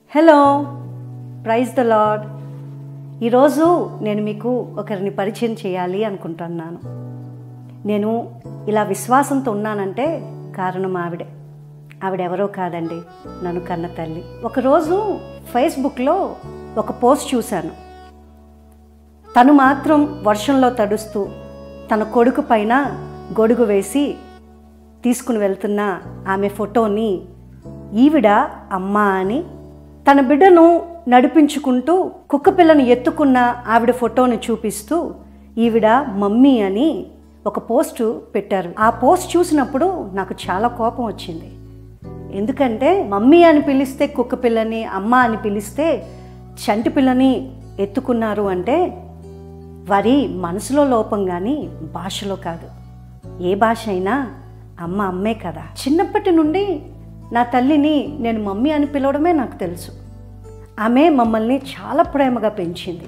hello praise the lord ఈరోజు నేను మీకు ఒకరిని పరిచయం చేయాలి అనుకుంటున్నాను నేను ఇలా విశ్వాసంతో ఉన్నానంటే కారణం ఆవిడే ఆవిడెవరో కాదండి నన్ను కన్న తల్లి ఒకరోజు ఫేస్బుక్లో ఒక పోస్ట్ చూశాను తను మాత్రం వర్షంలో తడుస్తూ తన కొడుకు పైన గొడుగు వేసి తీసుకుని వెళ్తున్న ఆమె ఫోటోని ఈవిడ అమ్మ అని తన బిడ్డను నడిపించుకుంటూ కుక్కపిల్లను ఎత్తుకున్న ఆవిడ ఫోటోని చూపిస్తూ ఈవిడ మమ్మీ అని ఒక పోస్టు పెట్టారు ఆ పోస్ట్ చూసినప్పుడు నాకు చాలా కోపం వచ్చింది ఎందుకంటే మమ్మీ అని పిలిస్తే కుక్క పిల్లని అమ్మ అని పిలిస్తే చంటి పిల్లని ఎత్తుకున్నారు అంటే వారి మనసులో లోపం కానీ భాషలో కాదు ఏ భాష అయినా అమ్మ అమ్మే కదా చిన్నప్పటి నుండి నా తల్లిని నేను మమ్మీ అని పిలవడమే నాకు తెలుసు ఆమె మమ్మల్ని చాలా ప్రేమగా పెంచింది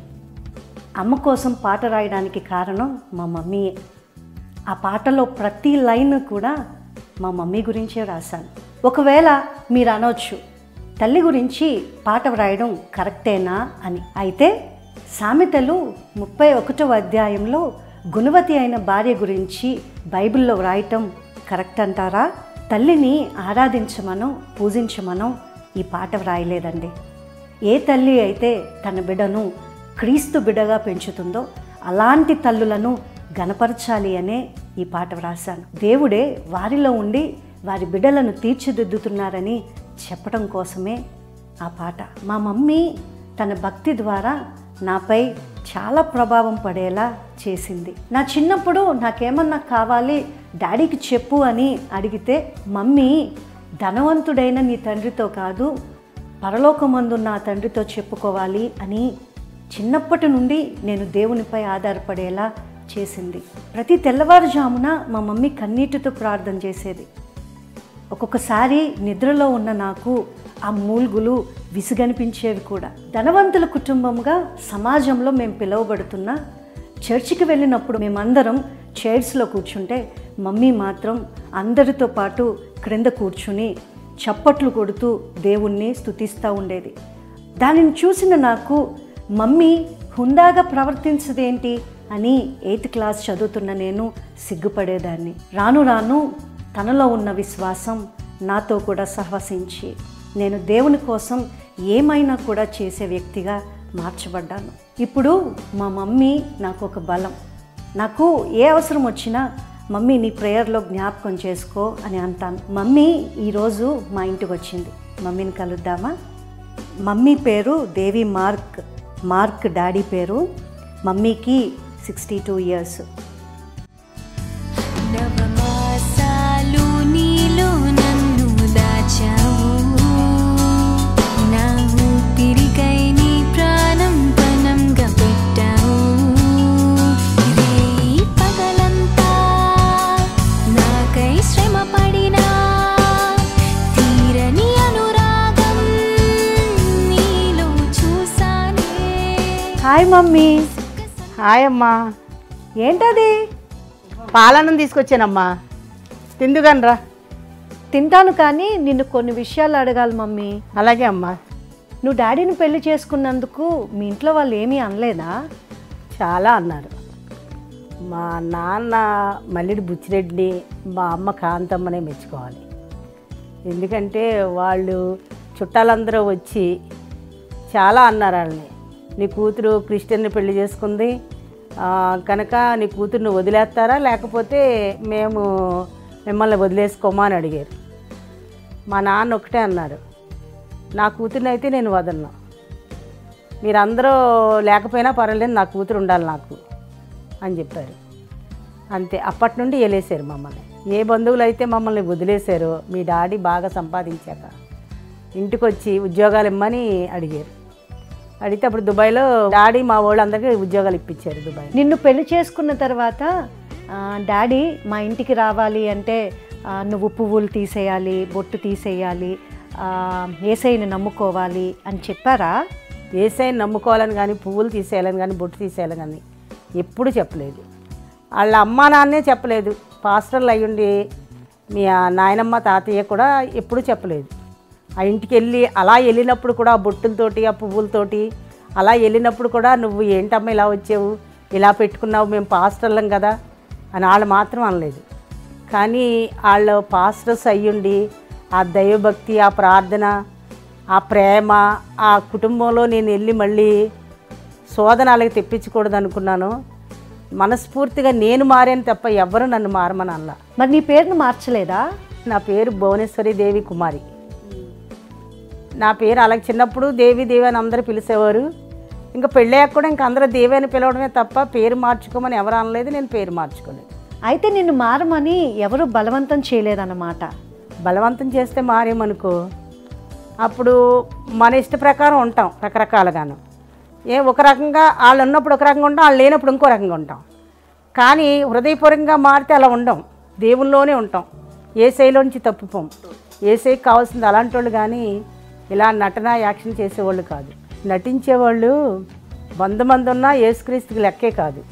అమ్మ కోసం పాట రాయడానికి కారణం మా మమ్మీయే ఆ పాటలో ప్రతి లైన్ కూడా మా మమ్మీ గురించే రాశాను ఒకవేళ మీరు అనొచ్చు తల్లి గురించి పాట వ్రాయడం కరెక్టేనా అని అయితే సామెతలు ముప్పై ఒకటో అధ్యాయంలో గుణవతి అయిన భార్య గురించి బైబిల్లో వ్రాయటం కరెక్ట్ అంటారా తల్లిని ఆరాధించమనో పూజించమనో ఈ పాట వ్రాయలేదండి ఏ తల్లి అయితే తన బిడ్డను క్రీస్తు బిడ్డగా పెంచుతుందో అలాంటి తల్లులను గనపరచాలి అనే ఈ పాట వ్రాశాను దేవుడే వారిలో ఉండి వారి బిడ్డలను తీర్చిదిద్దుతున్నారని చెప్పడం కోసమే ఆ పాట మా మమ్మీ తన భక్తి ద్వారా నాపై చాలా ప్రభావం పడేలా చేసింది నా చిన్నప్పుడు నాకేమన్నా కావాలి డాడీకి చెప్పు అని అడిగితే మమ్మీ ధనవంతుడైన నీ తండ్రితో కాదు పరలోకమందు నా తండ్రితో చెప్పుకోవాలి అని చిన్నప్పటి నుండి నేను దేవునిపై ఆధారపడేలా చేసింది ప్రతి తెల్లవారుజామున మా మమ్మీ కన్నీటితో ప్రార్థన చేసేది ఒక్కొక్కసారి నిద్రలో ఉన్న నాకు ఆ మూల్గులు విసుగనిపించేవి కూడా ధనవంతుల కుటుంబంగా సమాజంలో మేము పిలువబడుతున్న చర్చికి వెళ్ళినప్పుడు మేమందరం చైర్స్లో కూర్చుంటే మమ్మీ మాత్రం అందరితో పాటు క్రింద కూర్చుని చప్పట్లు కొడుతూ దేవుణ్ణి స్తుతిస్తూ ఉండేది దానిని చూసిన నాకు మమ్మీ హుందాగా ప్రవర్తించదేంటి అని ఎయిత్ క్లాస్ చదువుతున్న నేను సిగ్గుపడేదాన్ని రాను రాను తనలో ఉన్న విశ్వాసం నాతో కూడా సహవసించి నేను దేవుని కోసం ఏమైనా కూడా చేసే వ్యక్తిగా మార్చబడ్డాను ఇప్పుడు మా మమ్మీ నాకు ఒక బలం నాకు ఏ అవసరం వచ్చినా మమ్మీ నీ ప్రేయర్లో జ్ఞాపకం చేసుకో అని అంటాను మమ్మీ ఈరోజు మా ఇంటికి వచ్చింది మమ్మీని కలుద్దామా మమ్మీ పేరు దేవి మార్క్ మార్క్ డాడీ పేరు మమ్మీకి సిక్స్టీ టూ ఇయర్స్ నవమాసాలు నీలో నన్ను దాచావు నా ఊపిరికై నీ ప్రాణం పణంగా పెట్టావు రేయి పగలంతా నాకై శ్రమ పడినా తీరని అనురాగం నీలో చూసానే హాయ్ మమ్మీ హాయ్ అమ్మా ఏంటది పాలన్నం తీసుకొచ్చానమ్మా తిందుగాని రా తింటాను కానీ నిన్ను కొన్ని విషయాలు అడగాలి మమ్మీ అలాగే అమ్మా నువ్వు డాడీని పెళ్లి చేసుకున్నందుకు మీ ఇంట్లో వాళ్ళు ఏమీ అనలేదా చాలా అన్నారు మా నాన్న మల్లిడి బుచ్చిరెడ్డిని మా అమ్మ కాంతమ్మనే మెచ్చుకోవాలి ఎందుకంటే వాళ్ళు చుట్టాలందరూ వచ్చి చాలా అన్నారు వాళ్ళని నీ కూతురు క్రిస్టియన్ని పెళ్లి చేసుకుంది ఆ, కనుక నీ కూతుర్ని వదిలేస్తారా లేకపోతే మేము మిమ్మల్ని వదిలేసుకోమా అని అడిగారు మా నాన్న ఒకటే అన్నారు నా కూతుర్ని అయితే నేను వదలను మీరందరూ లేకపోయినా పర్వాలేదు నా కూతురు ఉండాలి నాకు అని చెప్పారు అంతే అప్పటి నుండి వెళ్ళేశారు మమ్మల్ని ఏ బంధువులు అయితే మమ్మల్ని వదిలేశారో మీ డాడీ బాగా సంపాదించాక ఇంటికి వచ్చి ఉద్యోగాలు ఇమ్మని అడిగారు అడిగితే అప్పుడు దుబాయ్లో డాడీ మా వాళ్ళందరికీ ఉద్యోగాలు ఇప్పించారు దుబాయ్ నిన్ను పెళ్లి చేసుకున్న తర్వాత ఆ, డాడీ మా ఇంటికి రావాలి అంటే ఆ, నువ్వు పువ్వులు తీసేయాలి బొట్టు తీసేయాలి ఆ, ఏసైని నమ్ముకోవాలి అని చెప్పారా ఏసైని నమ్ముకోవాలని కానీ పువ్వులు తీసేయాలని కానీ బొట్టు తీసేయాలని కానీ ఎప్పుడు చెప్పలేదు వాళ్ళ అమ్మా నాన్నే చెప్పలేదు పాస్టర్లు అయ్యుండి మీ ఆ నాయనమ్మ తాతయ్య కూడా ఎప్పుడు చెప్పలేదు ఆ ఇంటికి వెళ్ళి అలా వెళ్ళినప్పుడు కూడా ఆ బొట్టులతోటి ఆ పువ్వులతోటి అలా వెళ్ళినప్పుడు కూడా నువ్వు ఏంటమ్మా ఇలా వచ్చావు ఇలా పెట్టుకున్నావు మేము పాస్టర్లం కదా అని వాళ్ళు మాత్రం అనలేదు కానీ వాళ్ళు పాస్టర్స్ అయ్యుండి ఆ దైవభక్తి ఆ ప్రార్థన ఆ ప్రేమ ఆ కుటుంబంలో నేను వెళ్ళి మళ్ళీ శోధన అలాగే తెప్పించకూడదు అనుకున్నాను మనస్ఫూర్తిగా నేను మారాను తప్ప ఎవరు నన్ను మారమని అనలా మరి నీ పేరును మార్చలేదా నా పేరు భువనేశ్వరి దేవి కుమారి నా పేరు అలాగే చిన్నప్పుడు దేవి దేవి అని అందరూ పిలిచేవారు ఇంకా పెళ్ళయ్యాక కూడా ఇంకా అందరూ దేవి అని పిలవడమే తప్ప పేరు మార్చుకోమని ఎవరు అనలేదు నేను పేరు మార్చుకోలేదు అయితే నిన్ను మారమని ఎవరు బలవంతం చేయలేదన్నమాట బలవంతం చేస్తే మారేమనుకో అప్పుడు మన ఇష్ట ప్రకారం ఉంటాం రకరకాలుగాను ఏ ఒక రకంగా వాళ్ళు ఉన్నప్పుడు ఒక రకంగా ఉంటాం వాళ్ళు లేనప్పుడు ఇంకో రకంగా ఉంటాం కానీ హృదయపూర్వకంగా మారితే అలా ఉండం దేవుల్లోనే ఉంటాం ఏ శైలోంచి తప్పుపోం ఏ శైకి కావాల్సింది అలాంటి వాళ్ళు కానీ ఇలా నటన యాక్షన్ చేసేవాళ్ళు కాదు నటించేవాళ్ళు వంద మంది ఉన్నా ఏసుక్రీస్తుకి లెక్కే కాదు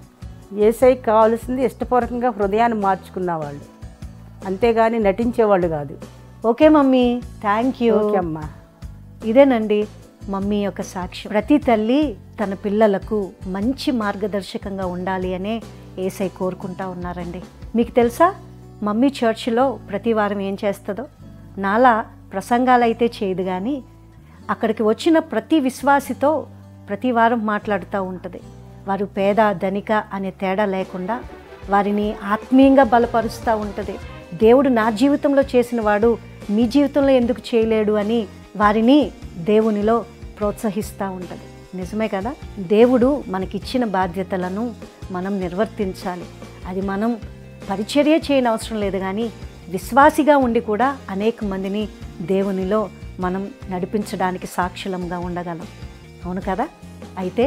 ఏసైకి కావాల్సింది ఇష్టపూర్వకంగా హృదయాన్ని మార్చుకున్న వాళ్ళు అంతేగాని నటించేవాళ్ళు కాదు okay mummy thank you okay అమ్మా ఇదేనండి మమ్మీ యొక్క సాక్ష్యం ప్రతి తల్లి తన పిల్లలకు మంచి మార్గదర్శకంగా ఉండాలి అనే ఏసై కోరుకుంటా ఉన్నారండి మీకు తెలుసా మమ్మీ చర్చిలో ప్రతి వారం ఏం చేస్తుందో నాలా ప్రసంగాలు అయితే చేయదు కానీ అక్కడికి వచ్చిన ప్రతి విశ్వాసితో ప్రతి వారం మాట్లాడుతూ ఉంటుంది వారు పేద ధనిక అనే తేడా లేకుండా వారిని ఆత్మీయంగా బలపరుస్తూ ఉంటుంది దేవుడు నా జీవితంలో చేసిన వాడు మీ జీవితంలో ఎందుకు చేయలేడు అని వారిని దేవునిలో ప్రోత్సహిస్తూ ఉంటుంది నిజమే కదా దేవుడు మనకిచ్చిన బాధ్యతలను మనం నిర్వర్తించాలి అది మనం పరిచర్య చేయని అవసరం లేదు కానీ విశ్వాసిగా ఉండి కూడా అనేక మందిని దేవునిలో మనం నడిపించడానికి సాక్షులంగా ఉండగలం అవును కదా అయితే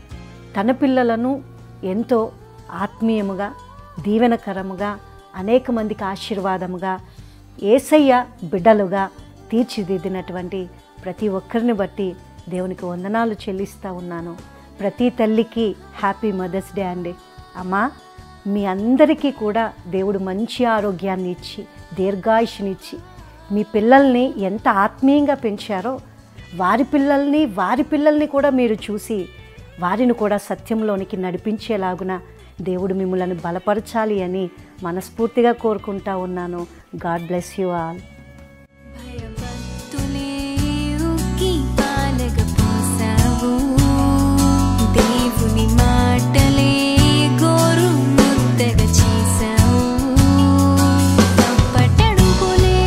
తన పిల్లలను ఎంతో ఆత్మీయముగా దీవెనకరముగా అనేక మందికి ఆశీర్వాదముగా ఏసయ్య బిడ్డలుగా తీర్చిదిద్దినటువంటి ప్రతి ఒక్కరిని బట్టి దేవునికి వందనాలు చెల్లిస్తూ ఉన్నాను ప్రతి తల్లికి హ్యాపీ మదర్స్ డే అండి అమ్మా మీ అందరికీ కూడా దేవుడు మంచి ఆరోగ్యాన్ని ఇచ్చి దీర్ఘాయుషునిచ్చి మీ పిల్లల్ని ఎంత ఆత్మీయంగా పెంచారో వారి పిల్లల్ని వారి పిల్లల్ని కూడా మీరు చూసి వారిని కూడా సత్యంలోనికి నడిపించేలాగున దేవుడు మిమ్మల్ని బలపరచాలి అని మనస్ఫూర్తిగా కోరుకుంటా ఉన్నాను గాడ్ బ్లెస్ యూ ఆల్ భయభక్తులే ఉక్కి పాలగపోసావు దేవుని మాటలే గోరు ముద్దగా చేశావు తప్పటడుగులే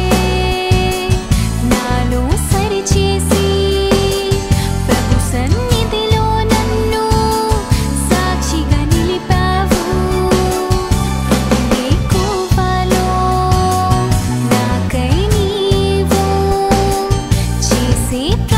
నాలో సరిచేసి ప్రభు సన్నిధిలో నన్ను సాక్షిగా నిలిపావు ప్రతి కోపాలో నాకై నీవు చేసే